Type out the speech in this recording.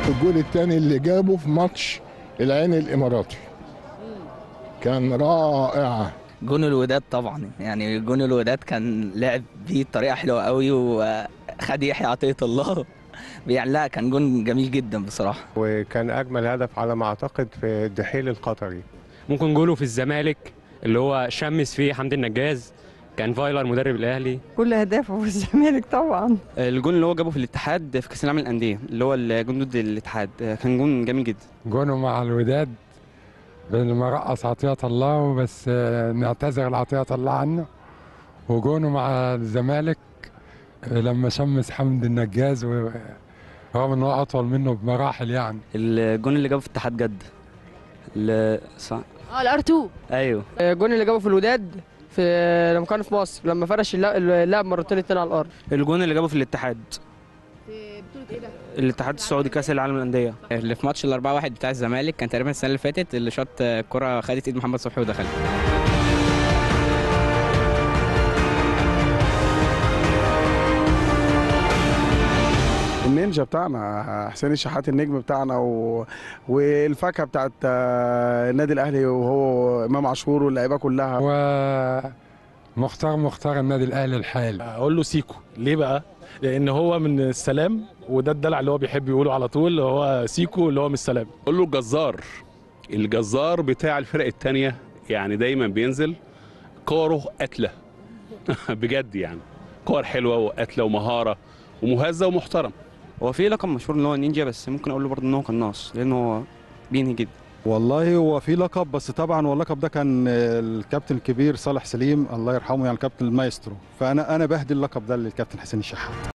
الجول الثاني اللي جابه في ماتش العين الاماراتي كان رائع جون الوداد طبعا يعني جون الوداد كان لعب بيه بطريقه حلوه قوي وخد يحيى عطيه الله يعني لا كان جون جميل جدا بصراحه وكان اجمل هدف على ما اعتقد في الدحيل القطري ممكن جوله في الزمالك اللي هو شمس فيه حمدي النجاز كان فايلر مدرب الاهلي كل اهدافه في الزمالك طبعا الجون اللي هو جابه في الاتحاد في كاس العالم للانديه اللي هو الجون ضد الاتحاد كان جون جميل جدا جونه مع الوداد لما رقص عطية الله بس آه، نعتذر لعطية الله عنه وجونه مع الزمالك آه، لما شمس حمد النجاز و- رغم ان هو اطول منه بمراحل يعني الجون اللي جابه في اتحاد جده ال- صح اه الار 2 ايوه الجون اللي جابه في الوداد في لما كان في مصر لما فرش اللاعب اللاعب مرتين اتنين على الارض الجون اللي جابه في الاتحاد في بطوله ايه ده؟ الاتحاد السعودي كاس العالم للانديه اللي في ماتش ال 4 1 بتاع الزمالك كان تقريبا السنه اللي فاتت اللي شاط الكره خدت ايد محمد صبحي ودخلت النينجا بتاعنا حسين الشحات النجم بتاعنا و... والفاكهه بتاعت آه، النادي الاهلي وهو امام عاشور واللعيبه كلها ومختار مختار النادي الاهلي الحالي اقول له سيكو ليه بقى لان هو من السلام وده الدلع اللي هو بيحب يقوله على طول اللي هو سيكو اللي هو من السلام قول له الجزار الجزار بتاع الفرق التانية يعني دايما بينزل كوره قتلة بجد يعني كور حلوة وقتلة ومهارة ومهذب ومحترم هو في لقب مشهور اللي هو نينجا بس ممكن اقول له برضه ان هو قناص لان هو بينهي جدا والله هو في لقب بس طبعا هو اللقب ده كان الكابتن الكبير صالح سليم الله يرحمه يعني الكابتن المايسترو فانا انا بهدي اللقب ده للكابتن حسين الشحات